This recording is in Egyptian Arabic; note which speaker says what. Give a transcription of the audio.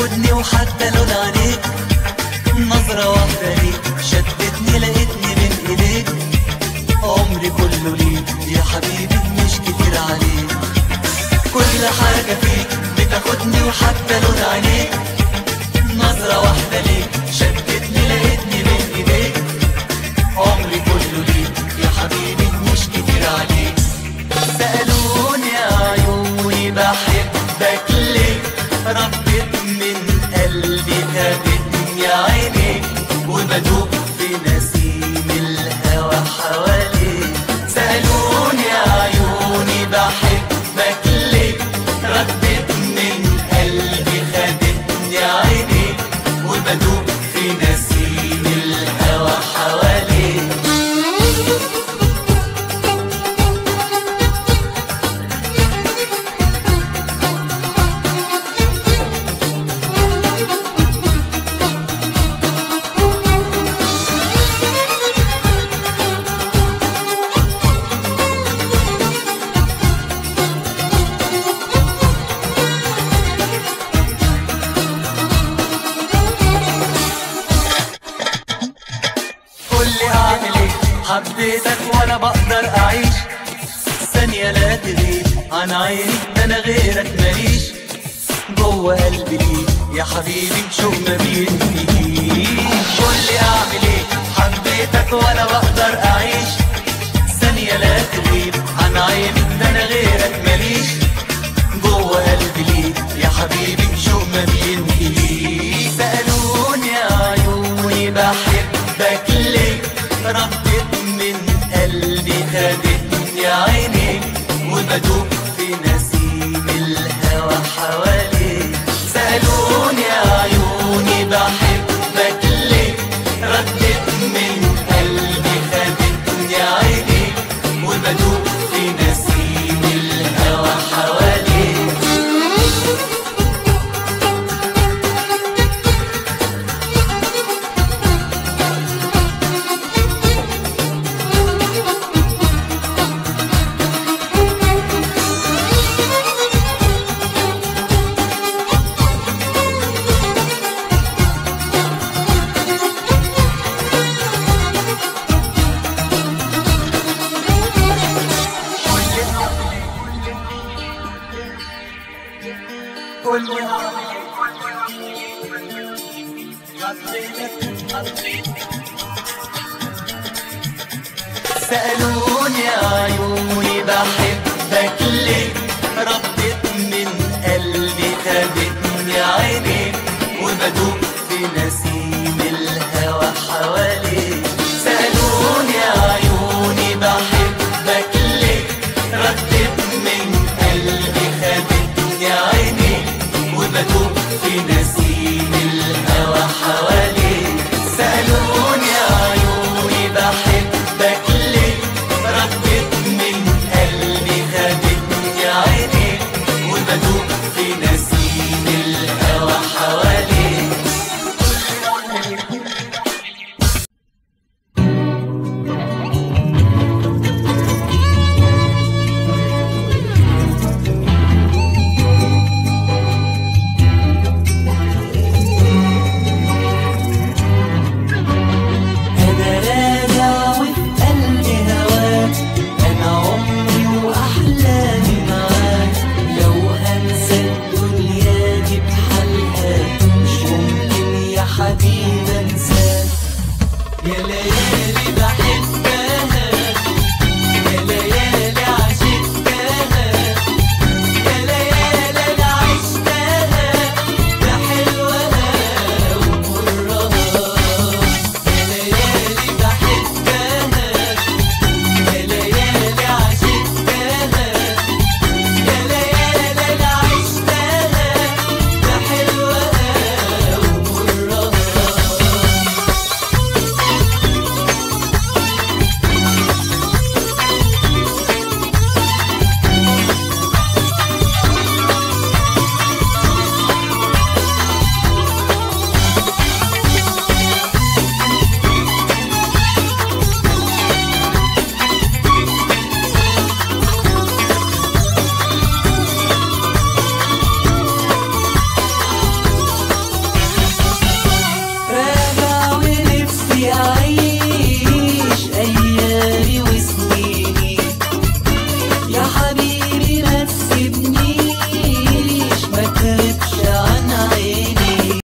Speaker 1: بتاخدني وحتى لون عينيك نظرة واحدة ليك شدتني لقيتني بين ايديك عمري كله ليك يا حبيبي مش كتير عليك كل حاجة فيك بتاخدني وحتى لون عينيك نظرة واحدة ليك شدتني لقيتني بين ايديك عمري كله ليك يا حبيبي مش كتير عليك سألوني يا عيوني بحبك ليه ردت من قلبي خدتني عينيك وبدوب في نسيم الهوى حواليك سألوني يا عيوني بحبك ليه ردت من قلبي خدتني عينيك وبدوب في نسيم الهوى حواليك قولي اعمل ايه حبيتك ولا بقدر اعيش ثانية لا تغيب عن عيني ده انا غيرك ماليش جوه قلبي ليك يا حبيبي شو ما بينتهيش قولي اعمل ايه حبيتك ولا بقدر اعيش ثانية لا تغيب عن عيني ده انا غيرك ماليش جوه قلبي ليك يا حبيبي شو ما بينتهيش سألوني يا عيوني بحبك ليه ردت من قلبي خدتني عينيك وبدوب في نسيم الهوى حواليك سألوني يا عيوني بحبك ليه ردت من قلبي خدتني عينيك وبدوب في نسيم الهوى حواليك كل سألوني يا عيوني بحب